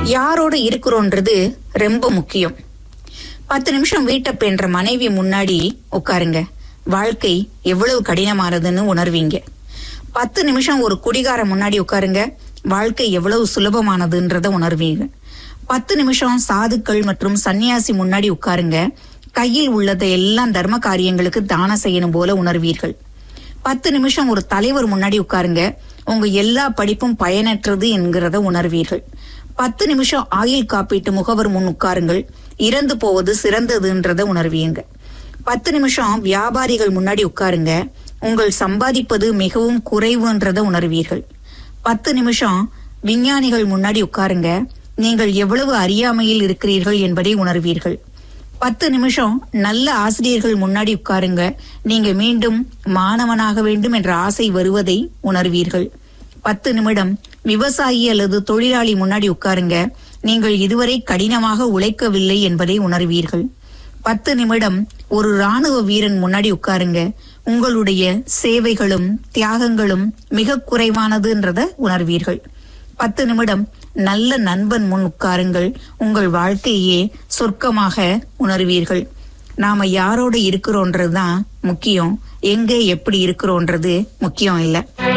யாரோட இருக்கிறோன்றது ரொம்ப முக்கியம் பத்து நிமிஷம் வீட்டை பெண்ற மனைவி முன்னாடி உட்காருங்க வாழ்க்கை எவ்வளவு கடினமானதுன்னு உணர்வீங்க பத்து நிமிஷம் ஒரு குடிகார முன்னாடி உட்காருங்க வாழ்க்கை எவ்வளவு சுலபமானதுன்றத உணர்வீங்க பத்து நிமிஷம் சாதுக்கள் மற்றும் சன்னியாசி முன்னாடி உட்காருங்க கையில் உள்ளதை எல்லாம் தர்ம காரியங்களுக்கு தானம் செய்யணும் போல உணர்வீர்கள் பத்து நிமிஷம் ஒரு தலைவர் முன்னாடி உட்காருங்க உங்க எல்லா படிப்பும் பயனற்றது என்கிறத உணர்வீர்கள் பத்து நிமிஷம் ஆயுள் காப்பீட்டு முகவர் முன் உட்காருங்கள் இறந்து போவது சிறந்ததுன்றத உணர்வீங்க பத்து நிமிஷம் வியாபாரிகள் முன்னாடி உட்காருங்க உங்கள் சம்பாதிப்பது மிகவும் குறைவுன்றத உணர்வீர்கள் பத்து நிமிஷம் விஞ்ஞானிகள் முன்னாடி உட்காருங்க நீங்கள் எவ்வளவு அறியாமையில் இருக்கிறீர்கள் என்பதை உணர்வீர்கள் பத்து நிமிஷம் நல்ல ஆசிரியர்கள் முன்னாடி உட்காருங்க நீங்க மீண்டும் மாணவனாக வேண்டும் என்ற ஆசை வருவதை உணர்வீர்கள் பத்து நிமிடம் விவசாயி அல்லது தொழிலாளி முன்னாடி உட்காருங்க நீங்கள் இதுவரை கடினமாக உழைக்கவில்லை என்பதை உணர்வீர்கள் பத்து நிமிடம் ஒரு ராணுவ வீரன் முன்னாடி உட்காருங்க உங்களுடைய சேவைகளும் தியாகங்களும் மிக குறைவானதுன்றத உணர்வீர்கள் பத்து நிமிடம் நல்ல நண்பன் முன் உட்காருங்கள் உங்கள் வாழ்க்கையே சொர்க்கமாக உணர்வீர்கள் நாம யாரோட இருக்கிறோன்றது தான் முக்கியம் எங்க எப்படி இருக்கிறோன்றது முக்கியம் இல்லை